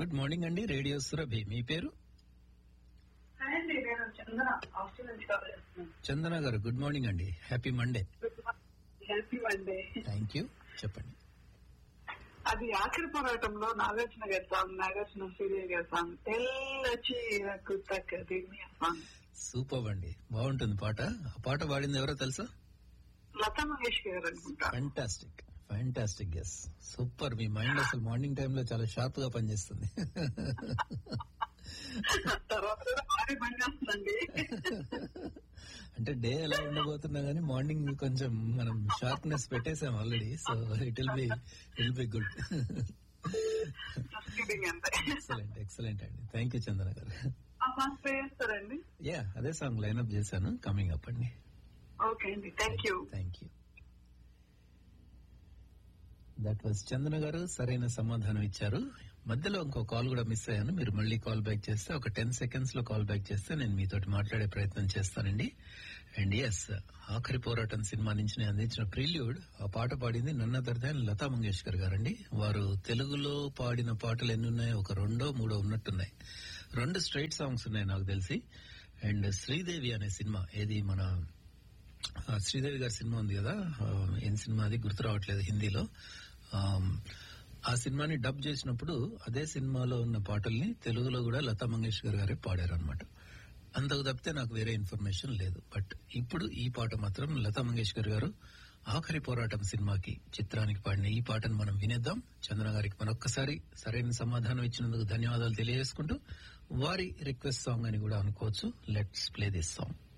good morning అండి radio Surabhi మీ పేరు హాయ్ అండి నేను చందన హాస్టల్ నుంచి కాల్ చేస్తున్నాను చందన గారు గుడ్ మార్నింగ్ అండి happy Monday happy Monday thank you చెప్పండి అది ఆఖరి పోరాటంలో నాగార్జున గారి సాంగ్ నాగార్జున సూర్య గారి సాంగ్ తెల్ల చీరకు తక్కది సాంగ్ సూపర్ అండి బాగుంటుంది పాట ఆ పాట పాడింది ఎవరో తెలుసా లతా మంగేష్కర్ గారు అనుకుంటా ఫ్యాంటాస్టిక్ ఫ్యాంటాస్టిక్ ఎస్ సూపర్ మీ మైండ్ అసలు మార్నింగ్ టైంలో చాలా షార్ప్ గా పనిచేస్తుంది తర్వాత కూడా భారీ పని చేస్తుందండి అంటే డే ఎలా ఉండబోతున్నా గానీ మార్నింగ్ కొంచెం మనం షార్ప్నెస్ పెట్టేసాం already so it will be will be good Kidding అంతే ఎక్సలెంట్ ఎక్సలెంట్ అండి థ్యాంక్ యూ చందన గారు ఆ సాంగ్ ప్లే చేస్తారండి యా అదే సాంగ్ లైన్అప్ చేశాను కమింగ్ అప్ అండి ఓకే అండి thank you thank you that was Chandana గారు సరైన సమాధానం ఇచ్చారు మధ్యలో ఇంకో కాల్ కూడా మిస్ అయ్యాను మీరు మళ్ళీ కాల్ బ్యాక్ చేస్తే ఒక టెన్ సెకండ్స్ లో కాల్ బ్యాక్ చేస్తే నేను మీతోటి మాట్లాడే ప్రయత్నం చేస్తానండి అండ్ ఎస్ ఆఖరి పోరాటం సినిమా నుంచి నేను అందించిన ప్రిల్యూడ్ ఆ పాట పాడింది నన్నదర్దాన్ లతా మంగేష్కర్ గారండి వారు తెలుగులో పాడిన పాటలు ఎన్ని ఉన్నాయో ఒక రెండో మూడో ఉన్నట్టున్నాయి రెండు స్ట్రైట్ సాంగ్స్ ఉన్నాయి నాకు తెలిసి అండ్ శ్రీదేవి అనే సినిమా ఏది మన ఆ, శ్రీదేవి గారి సినిమా ఉంది కదా ఆ, ఏం సినిమా అది గుర్తు రావట్లేదు హిందీలో ఆమ్, ఆ సినిమాని డబ్ చేసినప్పుడు అదే సినిమాలో ఉన్న పాటల్ని తెలుగులో కూడా లతా మంగేష్కర్ గారే పాడారు అనమాట అంతకు తప్పితే నాకు వేరే ఇన్ఫర్మేషన్ లేదు బట్ ఇప్పుడు ఈ పాట మాత్రం లతా మంగేష్కర్ గారు ఆఖరి పోరాటం సినిమాకి చిత్రానికి పాడిన ఈ పాటను మనం వినేద్దాం చందన గారికి మరొక్కసారి సరైన సమాధానం ఇచ్చినందుకు ధన్యవాదాలు తెలియజేసుకుంటూ వారి రిక్వెస్ట్ సాంగ్ అని కూడా అనుకోవచ్చు లెట్స్ ప్లే దిస్ సాంగ్